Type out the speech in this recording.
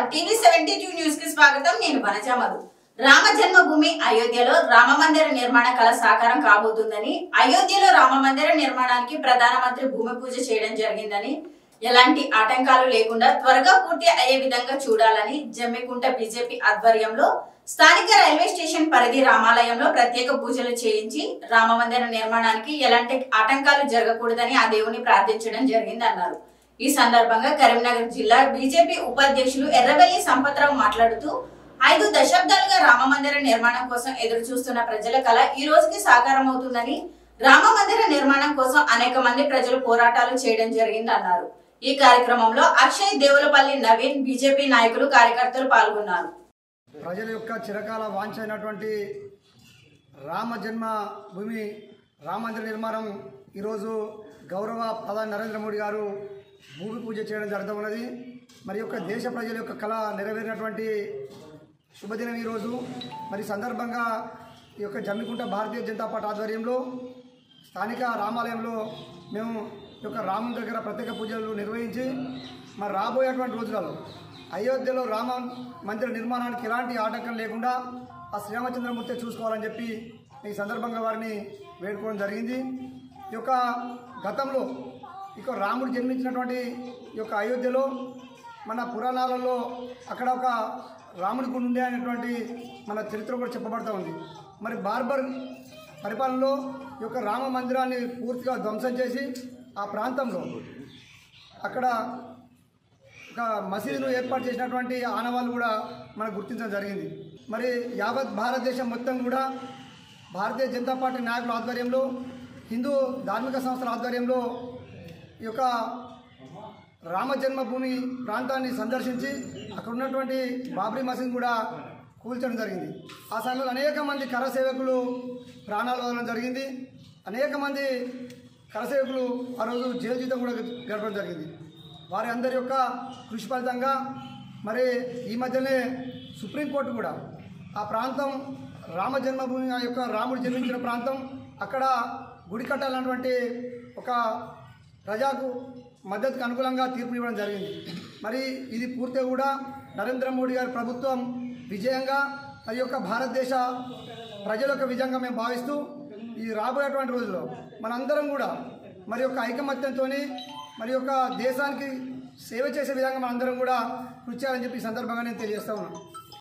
TV seventy two news కి స్వాగతం నేను వనజ మధు రామ జన్మభూమి అయోధ్యలో రామ మందిర నిర్మాణ కళ సాకారం కాబోతుందని అయోధ్యలో రామ మందిర నిర్మాణానికి ప్రధానమంత్రి భూమి పూజ చేయడం జరిగిందని ఎలాంటి ఆటంకాలు లేకుండా త్వరగా పూర్తి అయ్యే విధంగా చూడాలని జమ్మికుంట బీజేపీ ఆధ్వర్యంలో స్థానిక రైల్వే స్టేషన్ పరిధి రామాలయంలో ప్రత్యేక పూజలు చేయించి రామ మందిర నిర్మాణానికి ఎలాంటి ఆటంకాలు జరగకూడదని ఆ దేవుని ప్రార్థించడం జరిగిందన్నారు ఈ సందర్భంగా కరీంనగర్ జిల్లా బీజేపీ ఉపాధ్యక్షులు ఎర్రబెల్లి సంపత్రావు మాట్లాడుతూ ఐదు దశాబ్దాలుగా రామ మందిర నిర్మాణం కోసం ఎదురు చూస్తున్న ప్రజల కళ ఈ రోజుకి సాకారం అవుతుందని రామ మందిర నిర్మాణం కోసం అనేక మంది ప్రజలు పోరాటాలు చేయడం జరిగిందన్నారు ఈ కార్యక్రమంలో అక్షయ్ దేవులపల్లి నవీన్ బీజేపీ నాయకులు కార్యకర్తలు పాల్గొన్నారు ప్రజల యొక్క చిరకాల వాంఛ అయినటువంటి రామ జన్మ భూమి రామ మందిర నిర్మాణం ఈరోజు గౌరవ ప్రధాని నరేంద్ర మోడీ గారు భూమి పూజ చేయడం జరుగుతూ ఉన్నది మరి యొక్క దేశ ప్రజల యొక్క కళ నెరవేరినటువంటి శుభదినం ఈరోజు మరి ఈ సందర్భంగా ఈ యొక్క జమ్మికుంట భారతీయ జనతా పార్టీ ఆధ్వర్యంలో స్థానిక రామాలయంలో మేము ఈ యొక్క రాముని దగ్గర ప్రత్యేక పూజలు నిర్వహించి మరి రాబోయేటువంటి రోజులలో అయోధ్యలో రామ మందిర నిర్మాణానికి ఎలాంటి ఆటంకం లేకుండా ఆ శ్రీరామచంద్రమూర్తి చూసుకోవాలని చెప్పి ఈ సందర్భంగా వారిని వేడుకోవడం జరిగింది ఈ యొక్క గతంలో ఇక రాముడు జన్మించినటువంటి ఈ యొక్క అయోధ్యలో మన పురాణాలలో అక్కడ ఒక రాముడి గుడి ఉండే అనేటువంటి మన చరిత్ర కూడా చెప్పబడుతూ ఉంది మరి బార్బర్ పరిపాలనలో ఈ యొక్క రామ మందిరాన్ని పూర్తిగా ధ్వంసం చేసి ఆ ప్రాంతంలో అక్కడ ఒక మసీదును ఏర్పాటు చేసినటువంటి ఆనవాళ్ళు కూడా మనకు గుర్తించడం జరిగింది మరి యావత్ భారతదేశం మొత్తం కూడా భారతీయ జనతా పార్టీ నాయకుల ఆధ్వర్యంలో హిందూ ధార్మిక సంస్థల ఆధ్వర్యంలో ఈ యొక్క రామ జన్మభూమి ప్రాంతాన్ని సందర్శించి అక్కడ ఉన్నటువంటి బాబ్రీ మసీద్ కూడా కూల్చడం జరిగింది ఆ సమయంలో అనేక మంది కరసేవకులు ప్రాణాలు వదలడం జరిగింది అనేక మంది కరసేవకులు ఆ రోజు జైలు జీతం కూడా గడపడం జరిగింది వారి అందరి యొక్క కృషి ఫలితంగా మరి ఈ మధ్యనే సుప్రీంకోర్టు కూడా ఆ ప్రాంతం రామ జన్మభూమి ఆ యొక్క రాముడు జన్మించిన ప్రాంతం అక్కడ గుడి కట్టాలన్నటువంటి ఒక ప్రజాకు మద్దతుకు అనుకూలంగా తీర్పు ఇవ్వడం జరిగింది మరి ఇది పూర్తిగా కూడా నరేంద్ర మోడీ గారి ప్రభుత్వం విజయంగా మరి యొక్క భారతదేశ ప్రజల యొక్క విజయంగా మేము భావిస్తూ ఈ రాబోయేటువంటి రోజుల్లో మనందరం కూడా మరి యొక్క ఐకమత్యంతో మరి యొక్క దేశానికి సేవ చేసే విధంగా మనందరం కూడా కృషి చేయాలని చెప్పి ఈ సందర్భంగా నేను తెలియజేస్తా ఉన్నాను